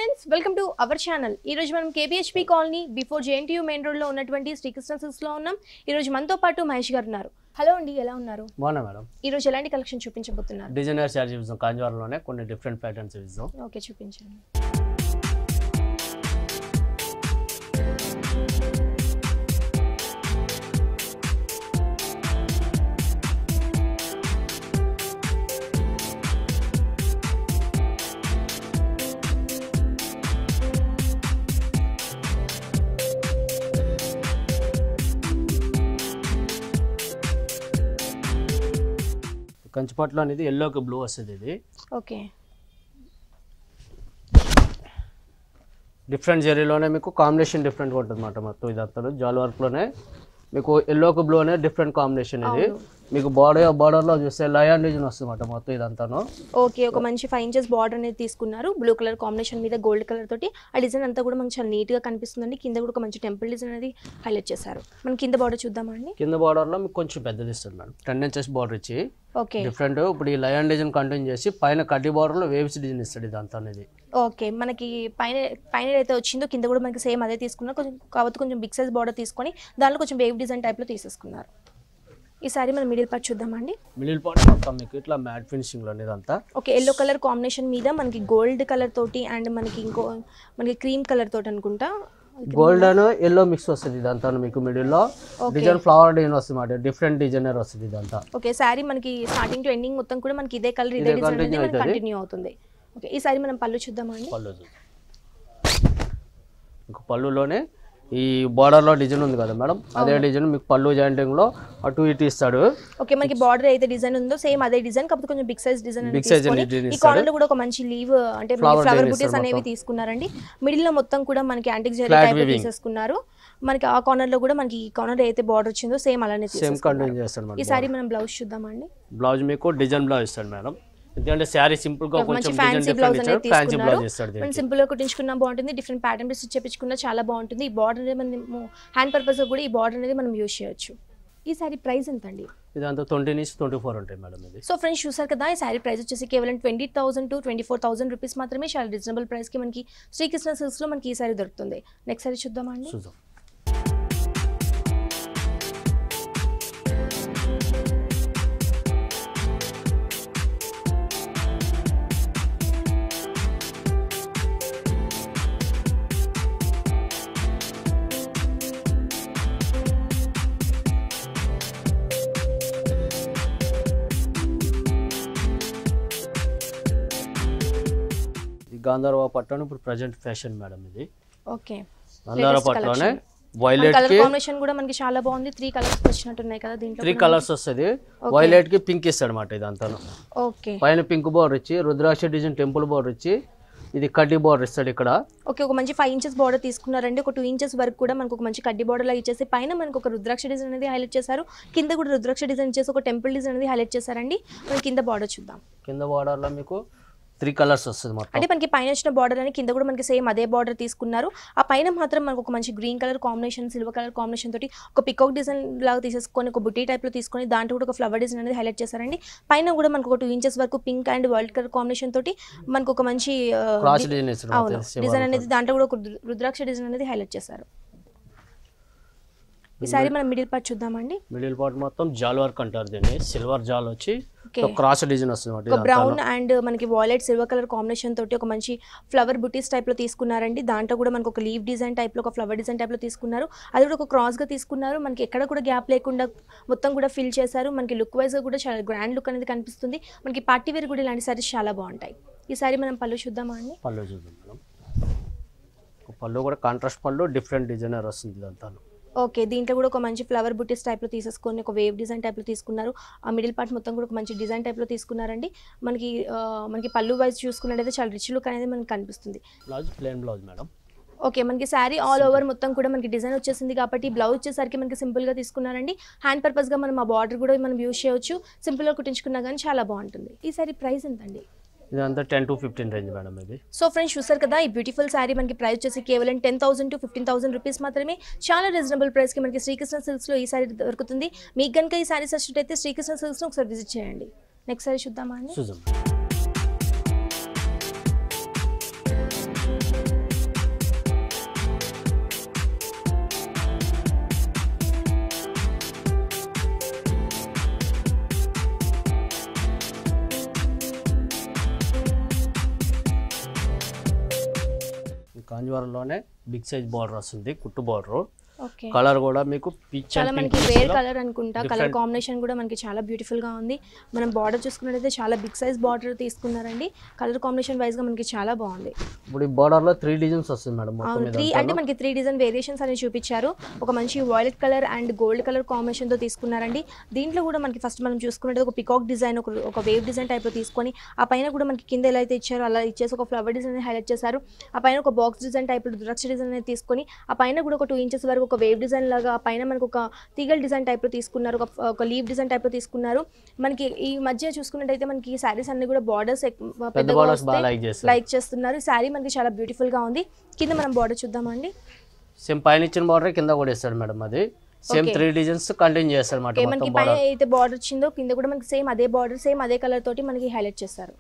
Friends welcome to our channel ఈ రోజు మనం KBHP colony before JNTU main road లో ఉన్నటువంటి శ్రీకృష్ణ సిల్క్స్ లో ఉన్నాం ఈ రోజు మనతో పాటు మహేష్ గారు ఉన్నారు హలో అండి ఎలా ఉన్నారు బాగున్నా మేడం ఈ రోజు ఎలాంటి కలెక్షన్ చూపించబోతున్నారు డిజైనర్ శారీ చూపిస్తాం కాంజీవరంలోనే కొన్ని డిఫరెంట్ ప్యాటర్న్స్ చూపిస్తాం ఓకే చూపించండి కంచిపట్లో అనేది ఎల్లోకి బ్లూ వస్తుంది ఇది ఓకే డిఫరెంట్ జెరీలోనే మీకు కాంబినేషన్ డిఫరెంట్ ఉంటుంది అన్నమాట మొత్తం ఇదంతా జాల్ వర్క్లోనే మీకు ఎల్లోకి బ్లూ అనే డిఫరెంట్ కాంబినేషన్ ఇది మీకు బార్డర్ బార్డర్లో చూస్తే లయన్ డిజైన్ వస్తుంది అన్నమాట మొత్తం ఇదంతాను ఓకే ఒక మంచి ఫైవ్ ఇంచెస్ బార్డర్ అనేది తీసుకున్నారు బ్లూ కలర్ కాంబినేషన్ మీద గోల్డ్ కలర్ తోటి ఆ డిజైన్ అంతా కూడా మనకి చాలా నీట్ గా కనిపిస్తుందండి కింద కూడా ఒక మంచి టెంపుల్ డిజైన్ అనేది హైలైట్ చేశారు మనం కింద బార్డర్ చూద్దామా అండి కింద బార్డర్లో మీకు కొంచెం పెద్దది ఇస్తుంది మేడం టెన్ ఇంచెస్ బార్డర్ ఇచ్చి ఓకే డిఫరెంట్ ఇప్పుడు ఈ లయన్ డిజైన్ కంటిన్యూ చేసి పైన కడ్డీ బార్డర్లో వేవ్స్ డిజైన్ ఇస్తాడు ఇదంతా అనేది ఓకే మనకి పైన పైన అయితే వచ్చిందో కింద కూడా మనకి సేమ్ అదే తీసుకున్నారు కొంచెం కాబట్టి కొంచెం బిగ్ సైజ్ బార్డర్ తీసుకొని దానిలో కొంచెం వేవ్ డిజైన్ టైప్లో తీసేసుకున్నారు ఈ సారీ మనం మిడిల్ పార్ట్ చూద్దామండి మిడిల్ పార్ట్ మొత్తం మీకు ఇట్లా మ్యాట్ ఫినిషింగ్లో ఇదంతా ఓకే ఎల్లో కలర్ కాంబినేషన్ మీద మనకి గోల్డ్ కలర్ తోటి అండ్ మనకి ఇంకో మనకి క్రీమ్ కలర్ తోటి అనుకుంటా గోల్డ్ అండ్ ఎల్లో మిక్స్ వస్తుంది ఇదంతా మీకు మిడిల్ లో డిజైన్ ఫ్లవర్ డిజైన్ వస్తుంది మాట డిఫరెంట్ డిజైనర్ వస్తుంది ఇదంతా ఓకే శారీ మనకి స్టార్టింగ్ టు ఎండింగ్ మొత్తం కూడా మనకి ఇదే కలర్ ఇదే డిజైన్ అనేది మనకి కంటిన్యూ అవుతుంది ఓకే ఈ సారీ మనం పళ్ళు చూద్దామా అండి పళ్ళు చూడు. మీకు పళ్ళులోనే ఈ border లో డిజైన్ ఉంది కదా మేడం అదే డిజైన్ మీకు పళ్ళు జాయింటింగ్ లో అటు ఇటు ఇస్తాడు ఓకే మనకి బార్డర్ అయితే డిజైన్ ఉందో సేమ్ అదే డిజైన్ కాకపోతే కొంచెం big size design Big size తీసుకొని design ఈ కార్నర్ లో కూడా ఒక మంచి లీవ్ అంటే Flower ఫ్లవర్ design బుటీస్ ఇస్తారు అనేవి తీసుకున్నారండి మిడిల్ లో మొత్తం కూడా మనకి antique zari Flat type weaving. తీసేసుకున్నారు మనకి ఆ కార్నర్ లో కూడా మనకి ఈ కార్నర్ అయితే బార్డర్ వచ్చిందో సేమ్ అలానే సేమ్ తీసేసుకున్నారు కంటిన్యూ చేస్తాడు ఈ మేడం సారీ మనం బ్లౌజ్ చూద్దామండి బ్లౌజ్ మీకు డిజైన్ బ్లౌజ్ ఇస్తాడు మేడం ఎందుకంటే శారీ సింపుల్ గా మంచి కొంచెం డిజైన్ ఫ్యాన్సీ బ్లౌజ్ డిఫరెంట్ అనేది ఇచ్చాడు ఫ్యాన్సీ తీసుకున్నారు బ్లౌజ్ ఇస్తాడు మనం దీనికి సింపుల్ గా కుట్టించుకున్నా బాగుంటుంది డిఫరెంట్ ప్యాటర్న్ బేస్ చేపించుకున్నా చాలా బాగుంటుంది ఈ బార్డర్ అనేది మనము హ్యాండ్ పర్పస్ కూడా ఈ బార్డర్ అనేది మనం యూజ్ చేయొచ్చు ఈ సారీ ప్రైస్ ఎంత అండి ఇదంతా ట్వంటీ నుంచి ట్వంటీ ఫోర్ ఉంటాయి మేడం ఇది సో ఫ్రెండ్స్ చూసారు కదా ఈ శారీ ప్రైస్ వచ్చేసి కేవలం twenty thousand to twenty four thousand rupees మాత్రమే చాలా రీజనబుల్ ప్రైస్కి మనకి శ్రీకృష్ణ సిల్క్స్లో మనకి ఈ సారీ దొరుకుతుంది నెక్స్ట్ సారీ చూద్దామా అండి చూద్దాం ఈ గాంధర్వ పట్టును ఇప్పుడు ప్రజెంట్ ఫ్యాషన్ మేడం ఇది ఓకే గాంధర్వ పట్టులోనే వైలెట్ కలర్ కి కాంబినేషన్ కూడా మనకి చాలా బాగుంది త్రీ కలర్స్ వచ్చినట్టున్నాయి కదా దీంట్లో త్రీ కలర్స్ వస్తుంది వైలెట్ కి పింక్ ఇస్తాడు అనమాట ఇదంతాను ఓకే పైన పింక్ బోర్డర్ ఇచ్చి రుద్రాక్ష డిజైన్ టెంపుల్ బోర్డర్ ఇచ్చి ఇది కడ్డీ బోర్డర్ ఇస్తాడు ఇక్కడ ఓకే ఒక మంచి ఫైవ్ ఇంచెస్ బార్డర్ తీసుకున్నారండి ఒక టూ ఇంచెస్ వరకు కూడా మనకు ఒక మంచి కడ్డీ బార్డర్ లాగా ఇచ్చేసి పైన మనకు ఒక రుద్రాక్ష డిజైన్ అనేది హైలైట్ చేశారు కింద కూడా రుద్రాక్ష డిజైన్ ఇచ్చేసి ఒక టెంపుల్ డిజైన్ అనేది హైలైట్ చేశారండి మనం కింద బార్డర్ చూద్దాం కింద border లో మీకు త్రీ కలర్స్ వస్తుంది మొత్తం అంటే మనకి పైన వచ్చిన బార్డర్ అని కింద కూడా మనకి సేమ్ అదే బార్డర్ తీసుకున్నారు ఆ పైన మాత్రం మనకు ఒక మంచి green colour combination silver colour combination తోటి ఒక పికాక్ డిజైన్ లాగా తీసేసుకొని ఒక బుటీ టైప్ లో తీసుకొని దాంట్లో కూడా ఒక ఫ్లవర్ డిజైన్ అనేది హైలైట్ చేశారండి పైన కూడా మనకు ఒక టూ ఇంచెస్ వరకు pink and world colour combination తోటి మనకు ఒక మంచి ఆ, క్రాస్ డిజైన్ ఇస్తాడు అవును మొత్తం డిజైన్ అనేది దాంట్లో కూడా ఒక రు- రుద్రాక్ష డిజైన్ అనేది హైలైట్ చేశారు ఈ సారీ మనం మిడిల్ పార్ట్ చూద్దామండి మిడిల్ పార్ట్ మొత్తం జాల్ వర్క్ అంటారు దీన్ని సిల్వర్ జాల్ వచ్చి ఓకే క్రాస్ డిజైన్ వస్తుంది ఒక అన్నమాట బ్రౌన్ అండ్ మనకి వాలెట్ సిల్వర్ కలర్ కాంబినేషన్ తోటి ఒక మంచి ఫ్లవర్ బుటీస్ టైప్ లో తీసుకున్నారండి దాంట్లో కూడా మనకు ఒక లీవ్ డిజైన్ టైప్ లో ఒక ఫ్లవర్ డిజైన్ టైప్ లో తీసుకున్నారు అది కూడా ఒక క్రాస్ గా తీసుకున్నారు మనకి ఎక్కడ కూడా గ్యాప్ లేకుండా మొత్తం కూడా ఫిల్ చేశారు మనకి లుక్ వైజ్ గా కూడా చాలా గ్రాండ్ లుక్ అనేది కనిపిస్తుంది మనకి పార్టీ వేర్ కూడా ఇలాంటి సారీస్ చాలా బాగుంటాయి ఈ సారీ మనం పళ్ళు చూద్దామా అండి పళ్ళు చూద్దాం మేడం పళ్ళు కూడా కాంట్రాస్ట్ పళ్ళు డిఫరెంట్ డిజైనర్ వస్తుంది ఇదంతా ఓకే దీంట్లో కూడా ఒక మంచి ఫ్లవర్ బుటీస్ టైప్లో తీసేసుకొని ఒక వేవ్ డిజైన్ టైప్లో తీసుకున్నారు ఆ మిడిల్ పార్ట్ మొత్తం కూడా ఒక మంచి డిజైన్ టైప్లో తీసుకున్నారండి మనకి ఆ, మనకి పళ్ళు వైజ్ చూసుకున్నట్టయితే చాలా రిచ్ లుక్ అనేది మనకి కనిపిస్తుంది blouse plain blouse madam okay మనకి శారీ ఆల్ ఓవర్ మొత్తం కూడా మనకి డిజైన్ వచ్చేసింది కాబట్టి బ్లౌజ్ వచ్చేసరికి మనకి సింపుల్గా తీసుకున్నారండి హ్యాండ్ పర్పస్గా మనం ఆ బార్డర్ కూడా మనం యూజ్ చేయొచ్చు సింపుల్గా కుట్టించుకున్నా కానీ చాలా బాగుంటుంది ఈ సారీ ప్రైస్ ఎంతండి ఇదంతా ten to fifteen range madam ఇది సో ఫ్రెండ్స్ చూసారు కదా ఈ బ్యూటిఫుల్ శారీ మనకి ప్రైస్ వచ్చేసి కేవలం ten thousand to fifteen thousand rupees మాత్రమే చాలా రీజనబుల్ ప్రైస్కి మనకి శ్రీకృష్ణ సిల్క్స్లో ఈ సారీ దొరుకుతుంది మీకు కనుక ఈ సారీ వచ్చినట్టయితే శ్రీకృష్ణ సిల్క్స్ని ఒకసారి విజిట్ చేయండి నెక్స్ట్ సారీ చూద్దామా అండి చూద్దాం సిల్వర్లోనే బిగ్ సైజ్ బార్డర్ వస్తుంది కుట్టు బార్డర్ ఓకే కలర్ కూడా మీకు పిచ్ చాలా అండ్ మనకి పింక్ వేర్ కలర్ అనుకుంటా కలర్ Different- కాంబినేషన్ కూడా మనకి చాలా బ్యూటిఫుల్ గా ఉంది మనం బార్డర్ చూసుకున్నట్టయితే చాలా బిగ్ సైజ్ బార్డర్ తీసుకున్నారండి కలర్ కాంబినేషన్ వైజ్ గా మనకి చాలా బాగుంది ఇప్పుడు ఈ బార్డర్ లో త్రీ డిజైన్స్ వస్తుంది మేడం మొత్తం అవును మీద త్రీ అంటే మనకి త్రీ డిజైన్ వేరియేషన్స్ అనేవి చూపించారు ఒక మంచి violet colour and gold colour combination తో తీసుకున్నారండి దీంట్లో కూడా మనకి ఫస్ట్ మనం చూసుకున్నట్టు ఒక పికాక్ డిజైన్ ఒక ఒక వేవ్ డిజైన్ టైప్ లో తీసుకొని ఆ పైన కూడా మనకి కింద ఎలా అయితే ఇచ్చారో అలా ఇచ్చేసి ఒక ఫ్లవర్ డిజైన్ హైలైట్ చేశారు ఆ పైన ఒక box design type rudraksha design అనేది తీసుకొని ఆ పైన కూడా ఒక టూ ఇంచెస్ వరకు ఒక వేవ్ డిజైన్ లాగా ఆ పైన మనకు ఒక తీగల్ డిజైన్ టైప్ లో తీసుకున్నారు ఒక ఒక లీవ్ డిజైన్ టైప్ లో తీసుకున్నారు మనకి ఈ మధ్య చూసుకున్నట్టయితే మనకి ఈ శారీస్ అన్ని కూడా బార్డర్స్ పెద్ద బార్డర్స్ బాగా లైక్ చేస్తారు లైక్ చేస్తున్నారు శారీ మనకి చాలా బ్యూటిఫుల్ గా ఉంది కింద మనం బార్డర్ చూద్దామండి సేమ్ పైన ఇచ్చిన బార్డర్ కింద కూడా ఇస్తాడు మేడం అది same Okay. Three designs continue చేస్తాడు ఓకే అనమాట మనకి మొత్తం పైన బార్డర్ అయితే బార్డర్ వచ్చిందో కింద కూడా మనకి సేమ్ అదే బార్డర్ సేమ్ అదే కలర్ తోటి మనకి హైలైట్ చేస్తారు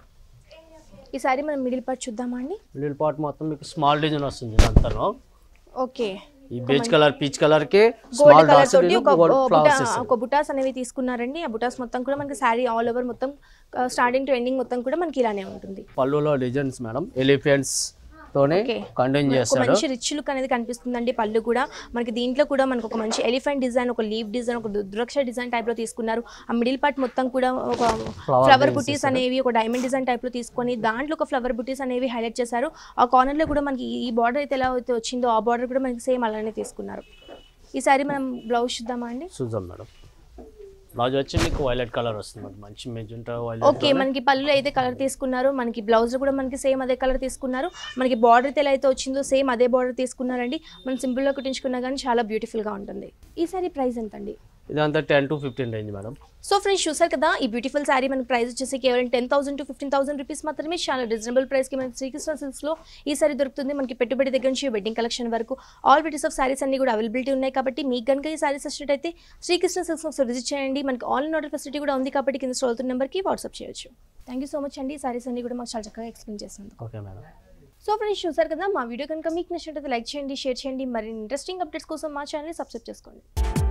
ఈ సారీ మనం మిడిల్ పార్ట్ చూద్దామా అండి మిడిల్ పార్ట్ మొత్తం మీకు స్మాల్ డిజైన్ వస్తుంది ఇదంతాను ఓకే ఈ బేజ్ కలర్ పీచ్ కలర్ కి గోల్డ్ స్మాల్ కలర్ డాట్స్ తోటి ఒక గోల్డ్ బుటా- ఫ్లవర్స్ ఒక బుటాస్ అనేవి తీసుకున్నారండి ఆ బుటాస్ మొత్తం కూడా మనకి శారీ ఆల్ ఓవర్ మొత్తం స్టార్టింగ్ టు ఎండింగ్ మొత్తం కూడా మనకి ఇలానే ఉంటుంది పళ్ళులో డిజైన్స్ మేడం ఎలిఫెంట్స్ తోనే Okay. కంటిన్యూ ఒక చేస్తాడు మంచి రిచ్ లుక్ అనేది కనిపిస్తుందండి పళ్ళు కూడా మనకి దీంట్లో కూడా మనకు ఒక మంచి ఎలిఫెంట్ డిజైన్ ఒక లీవ్ డిజైన్ ఒక రుద్రాక్ష డిజైన్ టైప్ లో తీసుకున్నారు ఆ మిడిల్ పార్ట్ మొత్తం కూడా ఒక Flower ఫ్లవర్ designs బుటీస్ ఇస్తారు. అనేవి ఒక డైమండ్ డిజైన్ టైప్ లో తీసుకొని దాంట్లో ఒక ఫ్లవర్ బుటీస్ అనేవి హైలైట్ చేశారు ఆ కార్నర్ లో కూడా మనకి ఈ బార్డర్ అయితే ఎలా అయితే వచ్చిందో ఆ బార్డర్ కూడా మనకి సేమ్ అలానే తీసుకున్నారు ఈ సారీ మనం బ్లౌజ్ చూద్దామా అండి చూద్దాం మేడం బ్లౌజ్ వచ్చి మీకు వైలెట్ కలర్ వస్తుంది మేడం మంచి మెజెంటా ఓకే వైలెట్ మనకి పళ్ళు అయితే కలర్ తీసుకున్నారు మనకి బ్లౌజ్ కూడా మనకి సేమ్ అదే కలర్ తీసుకున్నారు మనకి బార్డర్ అయితే ఎలా అయితే వచ్చిందో సేమ్ అదే బార్డర్ తీసుకున్నారండి మనం సింపుల్ గా కుట్టించుకున్నా కానీ చాలా బ్యూటిఫుల్ గా ఉంటుంది ఈ సారీ ప్రైస్ ఎంత అండి ఇదంతా ten to fifteen range madam so friends చూసారు కదా ఈ బ్యూటిఫుల్ శారీ మనకి ప్రైస్ వచ్చేసి కేవలం ten thousand to fifteen thousand rupees మాత్రమే చాలా రీజనబుల్ ప్రైస్కి మనకి శ్రీకృష్ణ సిల్క్స్లో ఈ సారీ దొరుకుతుంది మనకి పెట్టుబడి దగ్గర నుంచి వెడ్డింగ్ కలెక్షన్ వరకు ఆల్ వెరైటీస్ ఆఫ్ సారీస్ అన్ని కూడా అవైలబిలిటీ ఉన్నాయి కాబట్టి మీకు కనుక ఈ సారీస్ వచ్చినట్టయితే శ్రీకృష్ణ సిల్క్స్ ఒకసారి విజిట్ చేయండి మనకి ఆన్లైన్ ఆర్డర్ ఫెసిలిటీ కూడా ఉంది కాబట్టి కింద స్టోల్ నెంబర్కి వాట్సాప్ చేయొచ్చు థ్యాంక్ యూ సో మచ్ అండి ఈ సారీస్ అన్ని కూడా మాకు చాలా చక్కగా ఎక్స్ప్లెయిన్ చేసినందుకు ఓకే మేడం సో ఫ్రెండ్స్ చూసారు కదా మా వీడియో కనుక మీకు నచ్చినట్లయితే లైక్ చేయండి షేర్ చేయండి మరి ఇంట్రెస్టింగ్ అప్డేట్స్ కోసం మా ఛానల్ని సబ్స్క్రైబ్ చేసుకోండి